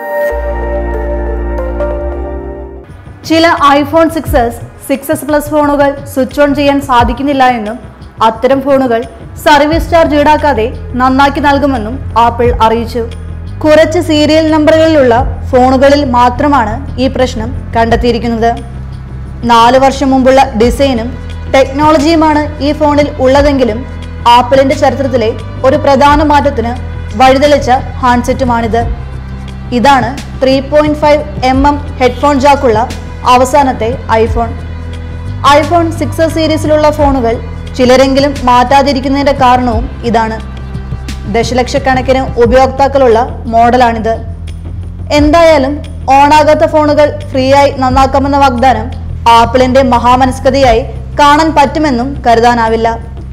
ചില iPhone six S six S plus ഫോണുകൾ switch on ചെയ്യാൻ സാധിക്കുന്നില്ല എന്നും അത്തരം ഫോണുകൾ സർവീസ് ചാർജ് ഈടാക്കാതെ നന്നാക്കി നൽകുമെന്നും ആപ്പിൾ അറിയിച്ചു കുറച്ച് സീരിയൽ നമ്പറുകളിലുള്ള ഫോണുകളിൽ മാത്രമാണ് ഈ പ്രശ്നം കണ്ടെത്തിയിരിക്കുന്നത് നാല് വർഷം മുമ്പുള്ള ഡിസൈനും ടെക്നോളജിയുമാണ് ഈ ഫോണിൽ ഉള്ളതെങ്കിലും ആപ്പിളിന്റെ ചരിത്രത്തിലെ ഒരു പ്രധാന മാറ്റത്തിന് വഴിതെളിച്ച ഹാൻഡ്സെറ്റുമാണിത് ഇതാണ് three point five M M headphone ജാക്കുള്ള അവസാനത്തെ ഐഫോൺ ഐഫോൺ സിക്സ് സീരീസിലുള്ള ഫോണുകൾ ചിലരെങ്കിലും മാറ്റാതിരിക്കുന്നതിന്റെ കാരണവും ഇതാണ് ദശലക്ഷക്കണക്കിന് ഉപയോക്താക്കളുള്ള മോഡലാണിത് എന്തായാലും ഓണാകാത്ത ഫോണുകൾ ഫ്രീ ആയി നന്നാക്കാമെന്ന വാഗ്ദാനം ആപ്പിളിന്റെ മഹാമനസ്കതയായി കാണാൻ പറ്റുമെന്നും കരുതാനാവില്ല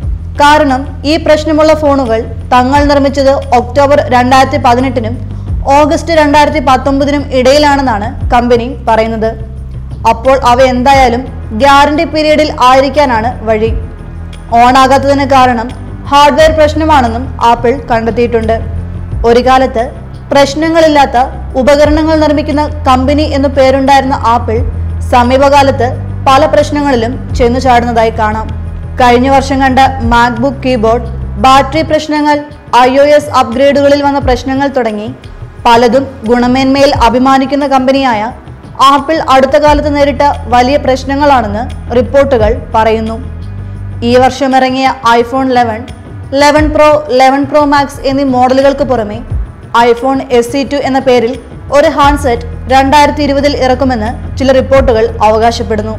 കാരണം ഈ പ്രശ്നമുള്ള ഫോണുകൾ തങ്ങൾ നിർമ്മിച്ചത് ഒക്ടോബർ രണ്ടായിരത്തി പതിനെട്ടിനും ഓഗസ്റ്റ് രണ്ടായിരത്തി പത്തൊമ്പതിനും ഇടയിലാണെന്നാണ് കമ്പനി പറയുന്നത് അപ്പോൾ അവ എന്തായാലും ഗ്യാരണ്ടി പീരീഡിൽ ആയിരിക്കാനാണ് വഴി ഓണാകാത്തതിന് കാരണം ഹാർഡ്വെയർ പ്രശ്നമാണെന്നും ആപ്പിൾ കണ്ടെത്തിയിട്ടുണ്ട് ഒരു കാലത്ത് പ്രശ്നങ്ങളില്ലാത്ത ഉപകരണങ്ങൾ നിർമ്മിക്കുന്ന കമ്പനി എന്നു പേരുണ്ടായിരുന്ന ആപ്പിൾ സമീപകാലത്ത് പല പ്രശ്നങ്ങളിലും ചെന്നു ചാടുന്നതായി കാണാം കഴിഞ്ഞ വർഷം കണ്ട മാക്ബുക്ക് കീബോർഡ് ബാറ്ററി പ്രശ്നങ്ങൾ ഐ ഒ എസ് അപ്ഗ്രേഡുകളിൽ വന്ന പ്രശ്നങ്ങൾ തുടങ്ങി പലതും ഗുണമേന്മയിൽ അഭിമാനിക്കുന്ന കമ്പനിയായ ആപ്പിൾ അടുത്ത കാലത്ത് നേരിട്ട വലിയ പ്രശ്നങ്ങളാണെന്ന് റിപ്പോർട്ടുകൾ പറയുന്നു ഈ വർഷം ഇറങ്ങിയ iPhone eleven eleven pro eleven pro max എന്നീ മോഡലുകൾക്ക് പുറമെ ഐഫോൺ എസ് സി ടു എന്ന പേരിൽ ഒരു ഹാൻഡ്സെറ്റ് രണ്ടായിരത്തി ഇരുപതിൽ ഇറക്കുമെന്ന് ചില റിപ്പോർട്ടുകൾ അവകാശപ്പെടുന്നു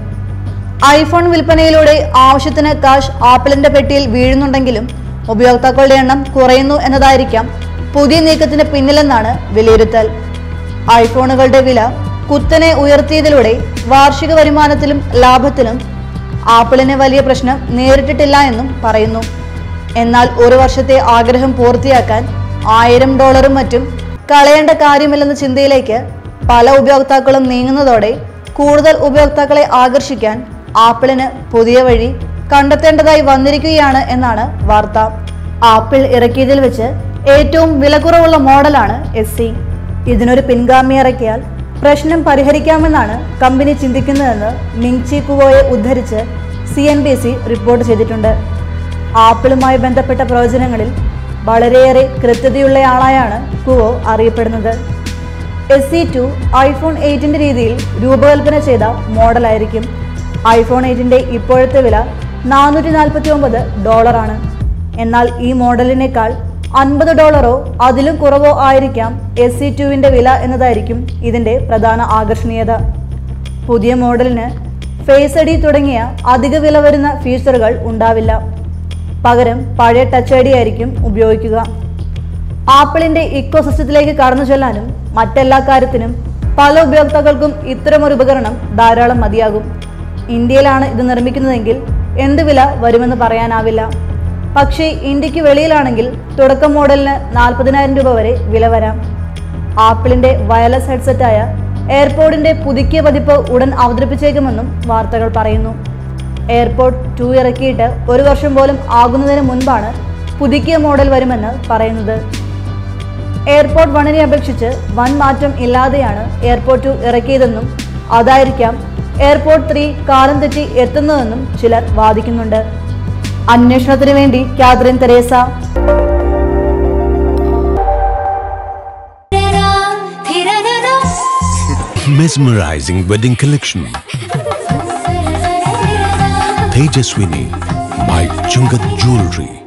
ഐഫോൺ വിൽപ്പനയിലൂടെ ആവശ്യത്തിന് കാശ് ആപ്പിളിന്റെ പെട്ടിയിൽ വീഴുന്നുണ്ടെങ്കിലും ഉപയോക്താക്കളുടെ എണ്ണം കുറയുന്നു എന്നതായിരിക്കാം പുതിയ നീക്കത്തിന് പിന്നിലെന്നാണ് വിലയിരുത്തൽ ഐഫോണുകളുടെ വില കുത്തനെ ഉയർത്തിയതിലൂടെ വാർഷിക വരുമാനത്തിലും ലാഭത്തിലും ആപ്പിളിന് വലിയ പ്രശ്നം നേരിട്ടിട്ടില്ല എന്നും പറയുന്നു എന്നാൽ ഒരു വർഷത്തെ ആഗ്രഹം പൂർത്തിയാക്കാൻ ആയിരം ഡോളറും മറ്റും കളയേണ്ട കാര്യമില്ലെന്ന ചിന്തയിലേക്ക് പല ഉപയോക്താക്കളും നീങ്ങുന്നതോടെ കൂടുതൽ ഉപയോക്താക്കളെ ആകർഷിക്കാൻ ആപ്പിളിന് പുതിയ വഴി കണ്ടെത്തേണ്ടതായി വന്നിരിക്കുകയാണ് എന്നാണ് വാർത്ത ആപ്പിൾ ഇറക്കിയതിൽ വെച്ച് ഏറ്റവും വിലക്കുറവുള്ള മോഡലാണ് എസ് സി ഇതിനൊരു പിൻഗാമി ഇറക്കിയാൽ പ്രശ്നം പരിഹരിക്കാമെന്നാണ് കമ്പനി ചിന്തിക്കുന്നതെന്ന് മിങ്ചി കുവോയെ ഉദ്ധരിച്ച് C N B C report ചെയ്തിട്ടുണ്ട് ആപ്പിളുമായി ബന്ധപ്പെട്ട പ്രവചനങ്ങളിൽ വളരെയേറെ കൃത്യതയുള്ളയാളായാണ് കുവോ അറിയപ്പെടുന്നത് എസ് സി ടു ഐഫോൺ എയ്റ്റിന്റെ രീതിയിൽ രൂപകൽപ്പന ചെയ്ത മോഡലായിരിക്കും ഐഫോൺ എയ്റ്റിന്റെ ഇപ്പോഴത്തെ വില നാനൂറ്റി നാൽപ്പത്തി ഒമ്പത് ഡോളറാണ് എന്നാൽ ഈ മോഡലിനേക്കാൾ അൻപത് ഡോളറോ അതിലും കുറവോ ആയിരിക്കാം എസ് സി ടുവിന്റെ വില എന്നതായിരിക്കും ഇതിന്റെ പ്രധാന ആകർഷണീയത പുതിയ മോഡലിന് ഫേസ് ഐ ഡി തുടങ്ങിയ അധിക വില വരുന്ന ഫീച്ചറുകൾ ഉണ്ടാവില്ല പകരം പഴയ ടച്ച് ഐ ഡി ആയിരിക്കും ഉപയോഗിക്കുക ആപ്പിളിന്റെ ഇക്കോ സിസ്റ്റത്തിലേക്ക് കടന്നു ചെല്ലാനും മറ്റെല്ലാ കാര്യത്തിനും പല ഉപയോക്താക്കൾക്കും ഇത്തരമൊരു ഉപകരണം ധാരാളം മതിയാകും ഇന്ത്യയിലാണ് ഇത് നിർമ്മിക്കുന്നതെങ്കിൽ എന്ത് വില വരുമെന്ന് പറയാനാവില്ല പക്ഷേ ഇന്ത്യക്ക് വെളിയിലാണെങ്കിൽ തുടക്കം മോഡലിന് നാൽപ്പതിനായിരം രൂപ വരെ വില വരാം ആപ്പിളിന്റെ വയർലെസ് ഹെഡ്സെറ്റായ എയർപോഡിന്റെ പുതുക്കിയ പതിപ്പ് ഉടൻ അവതരിപ്പിച്ചേക്കുമെന്നും വാർത്തകൾ പറയുന്നു എയർപോഡ് ടു ഇറക്കിയിട്ട് ഒരു വർഷം പോലും ആകുന്നതിന് മുൻപാണ് പുതുക്കിയ മോഡൽ വരുമെന്ന് പറയുന്നത് എയർപോർട്ട് വണ്ണിനെ അപേക്ഷിച്ച് വൻ മാറ്റം ഇല്ലാതെയാണ് എയർപോർട്ട് ടു ഇറക്കിയതെന്നും അതായിരിക്കാം എയർപോർട്ട് ത്രീ കാലം തെറ്റി എത്തുന്നതെന്നും ചിലർ വാദിക്കുന്നുണ്ട് അന്വേഷണത്തിന് വേണ്ടി Catherine Tresa Mesmerizing wedding collection. Tejaswini by Chungat Jewelry.